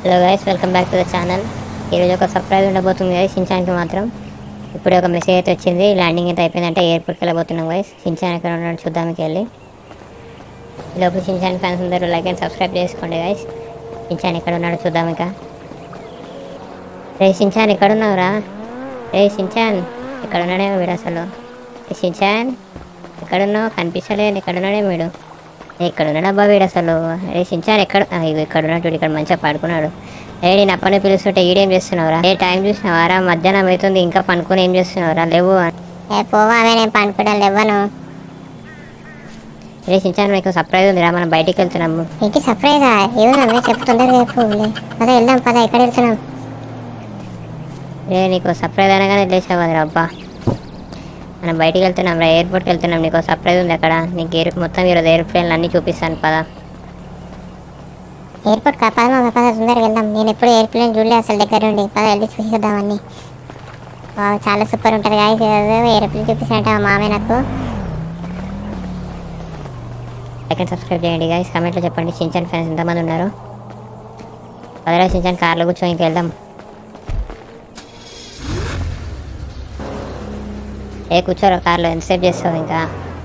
Hello guys welcome back to the channel ఈరోజు ఒక surprise ఉండబోతుంది గైస్ సించాన్కి మాత్రం ఇప్పుడే ఒక మెసేజ్ అయితే వచ్చింది ల్యాండింగ్ అయితే అయిపోయిందంటే ఎయిర్పోర్ట్కి వెళ్ళబోతున్నాం గైస్ సించాన్ ఎక్కడ ఉన్నాడు చూద్దానికి వెళ్ళి ఈ లోపు సించాన్ ఫ్యాన్స్ అందరూ లైక్ అండ్ సబ్స్క్రైబ్ చేసుకోండి గైస్ సించాన్ ఎక్కడ ఉన్నాడో చూద్దాం ఇంకా రే సించాన్ ఎక్కడ ఉన్నావురా రే సించాన్ ఎక్కడ ఉన్నాడే వీడు అసలు రే సించాన్ ఎక్కడున్నావు కనిపించలేదు ఎక్కడున్నాడే వీడు ఇక్కడ ఉన్నాడు అబ్బా వీడు అసలు రే సించాన్ ఎక్కడ ఆ, ఇగో ఇక్కడ ఉన్నాడు వీడు ఇక్కడ మంచిగా పడుకున్నాడు ఏ నేను అప్పని పిలుస్తుంటే ఈడేం చేస్తున్నావురా ఏ టైం చూసినావారా మధ్యాహ్నం అవుతుంది ఇంకా పనుకొని ఏం చేస్తున్నావురా లేవు ఏ పోవామే నేను పనుకోవడం లేవను రే సించాన్ మీకు సర్ప్రైజ్ ఉందిరా మనం బయటికి వెళ్తున్నాము ఇంటి సర్ప్రైజా ఏమన్నా చెప్పు తొందరగా చెప్పు పద వెళ్దాం పద ఎక్కడ వెళ్తున్నాం రే నీకు సర్ప్రైజ్ అనగానే లేచావు కదరా అబ్బా మనం బయటికి వెళ్తున్నాం రా ఎయిర్పోర్ట్కి వెళ్తున్నాం నీకు సర్ప్రైజ్ ఉంది అక్కడ నీకు ఎయిర్ మొత్తం ఈరోజు ఎయిర్ప్లేన్లు అన్నీ చూపిస్తాను పదా ఎయిర్పోర్ట్ కా పద మామ, పద తొందరగా వెళ్దాం నేను ఎప్పుడు ఎయిర్ప్లేన్ చూడలేదు అసలు దగ్గర ఉండి పద వెళ్ళి చూసేద్దాం అన్ని వావ్, చాలా సూపర్ ఉంటుంది గాయస్ ఎయిర్ప్లేన్ చూపిస్తానంటే మా మామే నాకు లైక్ అండ్ సబ్స్క్రైబ్ చేయండి గైస్ కామెంట్లో చెప్పండి సించాన్ ఫ్యాన్స్ ఎంతమంది ఉన్నారు పదరా సించాన్ కార్లో కూర్చో ఇంక వెళ్దాం ఏ కూర్చోరా కార్లో ఎంతసేపు చేస్తావు ఇంకా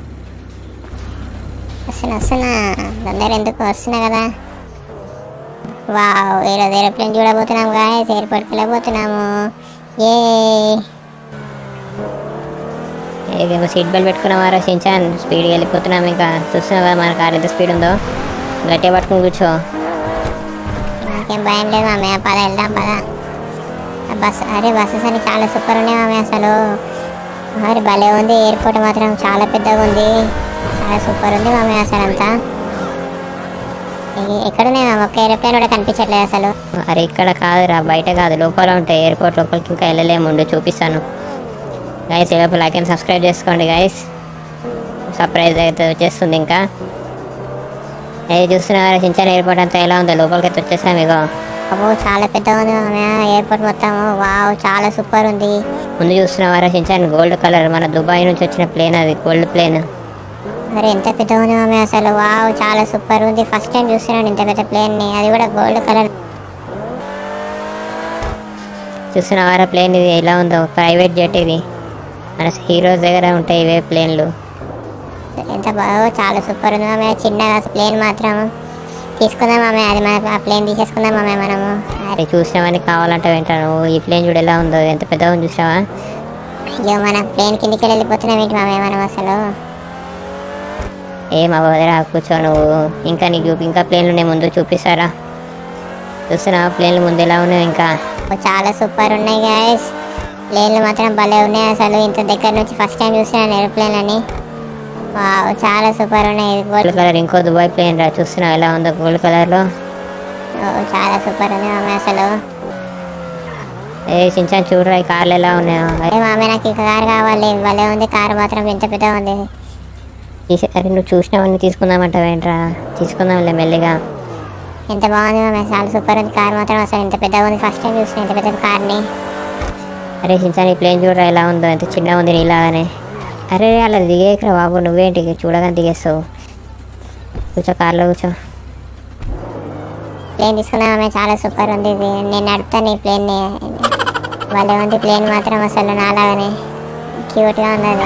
వస్తున్నా వస్తున్నా తొందర ఎందుకు వస్తున్నా కదా వావ్ ఈరోజు ఏరోప్లేన్ చూడబోతున్నాం గాయస్ ఎయిర్పోర్ట్కి వెళ్ళబోతున్నాము ఏ ఏమో సీట్ బెల్ట్ పెట్టుకున్నావారా సించాన్ స్పీడ్గా వెళ్ళిపోతున్నాం ఇంకా చూస్తున్నావు కదా మన కార్ ఎంత స్పీడ్ ఉందో గట్టిగా పట్టుకుని కూర్చో నాకేం భయం లేదు మామే పద వెళ్దాం పద ఆ బస్ అరే బస్సెస్ అన్ని చాలా సూపర్ ఉన్నాయి మామే అసలు మరి భలే ఉంది ఎయిర్పోర్ట్ మాత్రం చాలా పెద్దగా ఉంది చాలా సూపర్ ఉంది మామే అసలు అంతా ఎ- ఎక్కడున్నాయి మామ ఒక్క ఏరోప్లేన్ కూడా కనిపించట్లేదు అసలు అరే ఇక్కడ కాదురా బయట కాదు లోపల ఉంటాయి ఎయిర్పోర్ట్ లోపలికి ఇంకా వెళ్ళలేము ఉండు చూపిస్తాను గైస్ లోపల లైక్ అండ్ సబ్స్క్రైబ్ చేసుకోండి గైస్ సర్ప్రైజ్ అయితే వచ్చేస్తుంది ఇంకా ఏ చూస్తున్నారా సించాన్ ఎయిర్పోర్ట్ అంతా ఎలా ఉందో లోపలికి అయితే వచ్చేసాం ఇగో అబ్బో చాలా పెద్దగా ఉంది మామే ఎయిర్పోర్ట్ మొత్తం వావ్ చాలా సూపర్ ఉంది ముందు చూస్తున్నావారా సించాన్ గోల్డ్ కలర్ మన దుబాయ్ నుంచి వచ్చిన ప్లేన్ అది గోల్డ్ ప్లేన్ మరి ఎంత పెద్దగా ఉంది మామే అసలు వావ్ చాలా సూపర్ ఉంది ఫస్ట్ టైం చూస్తున్నాను ఇంత పెద్ద ప్లేన్ ని అది కూడా గోల్డ్ కలర్ చూస్తున్నావారా ప్లేన్ ఇది ఎలా ఉందో ప్రైవేట్ జెట్ ఇది మన హీరోస్ దగ్గర ఉంటాయి ఇవే ప్లేన్లు ఎంత బాగా చాలా సూపర్ ఉంది మామే చిన్నగా ప్లేన్ మాత్రం తీసుకుందాం మామే అది మన ఆ ప్లేన్ తీసేసుకుందాం మామే మనము అరే చూసినావని కావాలంటే వింటాను ఈ ప్లేన్ చూడు ఎలా ఉందో ఎంత పెద్దగా ఉంది చూసినావా అయ్యో మన ప్లేన్ కిందికి వెళ్ళిపోతున్నాం ఏంటి మామే మనం అసలు ఏం అవ్వదురా కూర్చో నువ్వు ఇంకా నీకు చూపి ఇంకా ప్లేన్లు ఉన్నాయి ముందు చూపిస్తారా చూస్తున్నావా ప్లేన్లు ముందు ఎలా ఉన్నాయి ఇంకా ఓ, చాలా సూపర్ ఉన్నాయి గాయస్ ప్లేన్లు మాత్రం భలే ఉన్నాయి అసలు ఇంత దగ్గర నుంచి ఫస్ట్ టైం చూస్తున్నాను ఏరోప్లేన్ అని వావ్ చాలా సూపర్ ఉన్నాయి ఇది గోల్డ్ గోల్డ్ కలర్ ఇంకో దుబాయ్ ప్లేన్ రా చూస్తున్నావు ఎలా ఉందో గోల్డ్ కలర్లో ఓ, చాలా సూపర్ ఉంది మామే అసలు ఏ చించాన్ చూడరా ఈ కార్లు ఎలా ఉన్నాయో అరే మామే నాకు ఈ కార్ కావాలి భలే ఉంది కార్ మాత్రం ఎంత పెద్దగా ఉంది తీసి అరే నువ్వు చూసినావన్నీ తీసుకుందామంటావేంట్రా తీసుకుందాంలే మెల్లిగా ఎంత బాగుంది మామే చాలా సూపర్ ఉంది కార్ మాత్రం అసలు ఎంత పెద్దగా ఉంది ఫస్ట్ టైం చూసిన ఇంత పెద్ద కార్ని అరే చించాన్ ఈ ప్లేన్ చూడరా ఎలా ఉందో ఎంత చిన్నగా ఉంది నీలాగానే అరే అలా దిగేకరా బాబు నువ్వేంటి చూడగానే దిగేస్తావు కూర్చో కార్లో కూర్చో ప్లేన్ తీసుకున్నామే చాలా సూపర్ ఉంది ఇది నేను నడుపుతాను ఈ ప్లేన్ని భలే ఉంది ప్లేన్ మాత్రం అసలు నాలాగానే క్యూట్గా ఉంది అది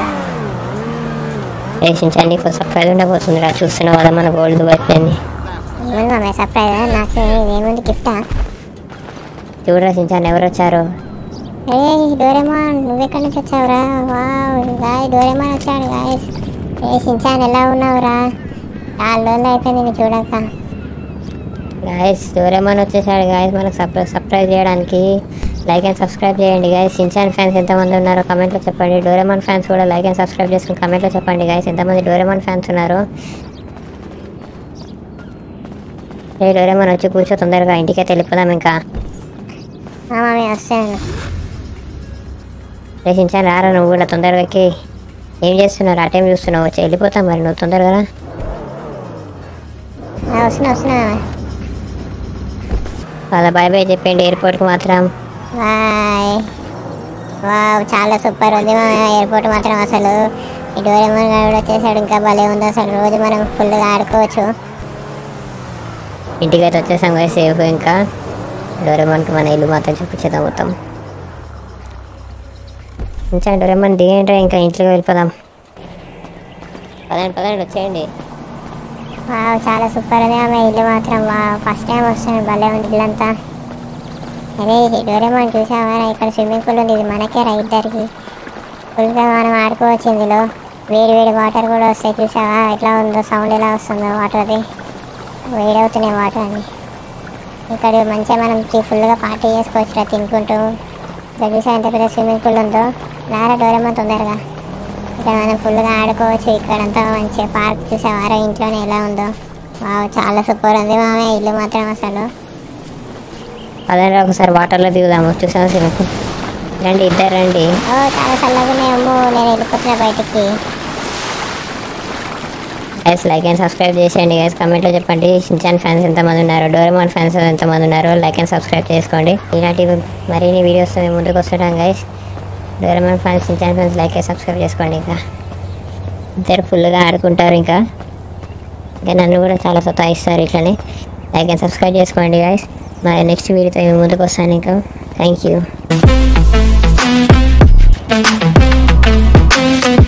ఏ చించాన్ నీకు సర్ప్రైజ్ ఉండబోతుంది రా చూస్తున్నావు కదా మన గోల్డ్ దుబాయ్ ప్లేన్ని ఏముంది మామే సర్ప్రైజ్ నాకు ఏముంది గిఫ్టా చూడరా సించాన్ ఎవరు వచ్చారు ఏ డోరేమాన్ నువ్వెక్కడి నుంచి వచ్చావురా వావ్ గాయ్ డోరేమాన్ వచ్చాడు గాయస్ ఏ షించాన్ ఎలా ఉన్నావురా చాలా రోజులు అయిపోయింది నేను చూడక గాయస్ డోరేమాన్ వచ్చేసాడు గాయస్ మనకు సర్ప్రైజ్ సర్ప్రైజ్ చేయడానికి లైక్ అండ్ సబ్స్క్రైబ్ చేయండి గాయస్ సించాన్ ఫ్యాన్స్ ఎంతమంది ఉన్నారో కమెంట్లో చెప్పండి డోరేమాన్ ఫ్యాన్స్ కూడా లైక్ అండ్ సబ్స్క్రైబ్ చేసుకుని కమెంట్లో చెప్పండి గాయస్ ఎంతమంది డోరేమాన్ ఫ్యాన్స్ ఉన్నారు ఏ డోరేమాన్ వచ్చి కూర్చో తొందరగా ఇంటికైతే వెళ్ళిపోదాం ఇంకా ఆ మామే వస్తాను రే సించాన్ రారా నువ్వు కూడా తొందరగా ఎక్కి ఏం చేస్తున్నావు ఆ టైం చూస్తున్నావు వచ్చి వెళ్ళిపోతాం మరి నువ్వు తొందరగా రా. ఆ, వస్తున్నా వస్తున్నా మామే అలా బాయ్ బాయ్ చెప్పండి ఎయిర్పోర్ట్కి మాత్రం బాయ్ వావ్ చాలా సూపర్ ఉంది మా ఎయిర్పోర్ట్ మాత్రం అసలు ఈ డోరేమోన్ గారు కూడా వచ్చేసాడు ఇంకా భలే ఉంది అసలు రోజు మనం ఫుల్గా ఆడుకోవచ్చు ఇంటికైతే వచ్చేసాం కదా సేఫ్ ఇంకా డోరేమాన్కి మన ఇల్లు మాత్రం చూపించేద్దాం మొత్తం ఇంకా డోరేమాన్ దిగేంట్రా ఇంకా ఇంట్లోకి వెళ్ళిపోదాం పదండి పదండి వచ్చేయండి వావ్ చాలా సూపర్ ఉంది ఆమె ఇల్లు మాత్రం వావ్ ఫస్ట్ టైం వస్తుంది భలే ఉంది ఇల్లంతా అదే ఇది డోరేమాన్ చూసావా ఇక్కడ స్విమ్మింగ్ పూల్ ఉంది ఇది మనకే రా ఇద్దరికి ఫుల్గా మనం ఆడుకోవచ్చు ఇందులో వేడి వేడి వాటర్ కూడా వస్తాయి చూసావా ఎట్లా ఉందో సౌండ్ ఎలా వస్తుందో వాటర్ది వేడవుతున్నాయి వాటర్ అని ఇక్కడ మంచిగా మనం ఫుల్గా పార్టీ చేసుకోవచ్చు రా తినుకుంటూ ఇక్కడ చూసా ఎంత పెద్ద స్విమ్మింగ్ పూల్ ఉందో రారా డోరేమాన్ తొందరగా ఇక్కడ మనం ఫుల్గా ఆడుకోవచ్చు ఇక్కడంతా మంచిగా పార్క్ చూసావారా ఇంట్లోనే ఎలా ఉందో వావ్ చాలా సూపర్ ఉంది మామే ఇల్లు మాత్రం అసలు పదండి ఒకసారి వాటర్లో దిగుదాము చూసాము సినిమా రండి ఇద్దరు రండి ఓ చాలా చల్లగా ఉన్నాయేమో నేను వెళ్ళిపోతున్నా బయటికి గైస్ లైక్ అండ్ సబ్స్క్రైబ్ చేసేయండి గైస్ కమెంట్లో చెప్పండి షిన్చాన్ ఫ్యాన్స్ ఎంతమంది ఉన్నారు డోరేమాన్ ఫ్యాన్స్ ఎంతమంది ఉన్నారు లైక్ అండ్ సబ్స్క్రైబ్ చేసుకోండి ఇలాంటి మరిన్ని వీడియోస్ మేము ముందుకు వస్తుంటాం guys Doraemon fans Shinchan fans like and subscribe చేసుకోండి ఇంకా ఇద్దరు ఫుల్గా ఆడుకుంటారు ఇంకా ఇంకా నన్ను కూడా చాలా సతాయిస్తారు ఇట్లనే లైక్ అండ్ సబ్స్క్రైబ్ చేసుకోండి గైస్ మరి నెక్స్ట్ వీడియోతో మేము ముందుకు వస్తాను ఇంకా థ్యాంక్ యూ